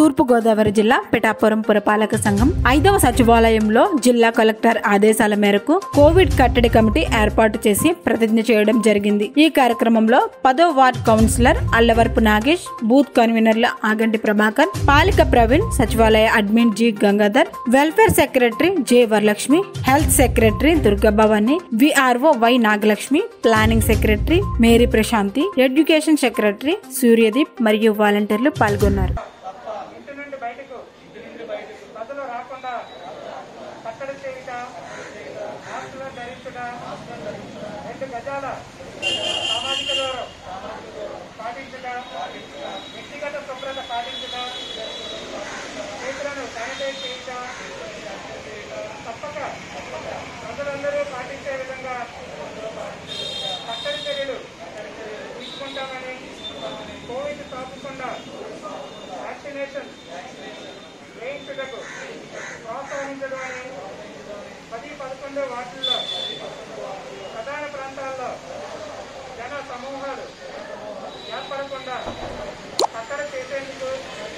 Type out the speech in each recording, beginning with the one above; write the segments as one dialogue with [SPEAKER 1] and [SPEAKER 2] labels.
[SPEAKER 1] తూర్పు గోదావరి జిల్లా పిఠాపురం పురపాలక సంఘం ఐదవ సచివాలయంలో జిల్లా కలెక్టర్ ఆదేశాల మేరకు కోవిడ్ కట్టడి కమిటీ ఏర్పాటు చేసి ప్రతిజ్ఞ చేయడం జరిగింది ఈ కార్యక్రమంలో పదో ward councillor Allavarapu Nagesh booth కన్వీనర్ల ఆగంటి ప్రభాకర్ పాలిక ప్రవీణ్ సచివాలయ admin G Gangadhar welfare secretary J Varalakshmi health secretary Durgabhavani VRO Y Nagalakshmi planning secretary Mary Prashanti education secretary Suryadeep మరియు వాలంటీర్లు పాల్గొన్నారు
[SPEAKER 2] ఇంటి నుండి బయటకు ప్రజలు రాకుండా కట్టడి చేయుట మాస్కులు ధరించుట రెండు గజాల సామాజిక దూరం పాటించుట వ్యక్తిగత శుభ్రత పాటించుట చేతులను శానిటైజ్ చేయుట తప్పక ప్రజలందరూ పాటించే విధంగా కట్టడి చర్యలు తీసుకుంటామని కోవిడ్ తాకకుండా వ్యాక్సినేషన్ వేయించుటకు ప్రోత్సహించడం అని పది పదకొండు వార్డుల్లో ప్రధాన ప్రాంతాల్లో జన సమూహాలు ఏర్పడకుండా కట్టడి చేసేందుకు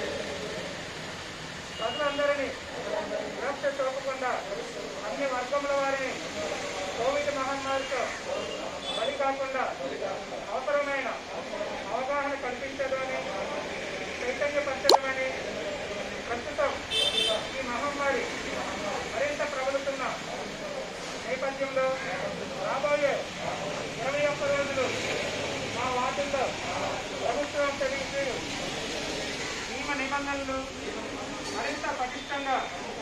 [SPEAKER 2] ప్రజలందరినీ వివక్ష చూపకుండా అన్ని వర్గముల వారిని కోవిడ్ మహమ్మారితో బలి కాకుండా అవసరమైన అవగాహన కల్పించడమని చైతన్యపరచడమని ప్రస్తుతం ఈ మహమ్మారి మరింత ప్రబలుతున్న నేపథ్యంలో రాబోయే ఇరవై ఒక్క రోజులు మా వార్డుల్లో ప్రభుత్వం తెలియజేయు నియమ నిబంధనలు మరింత పటిష్టంగా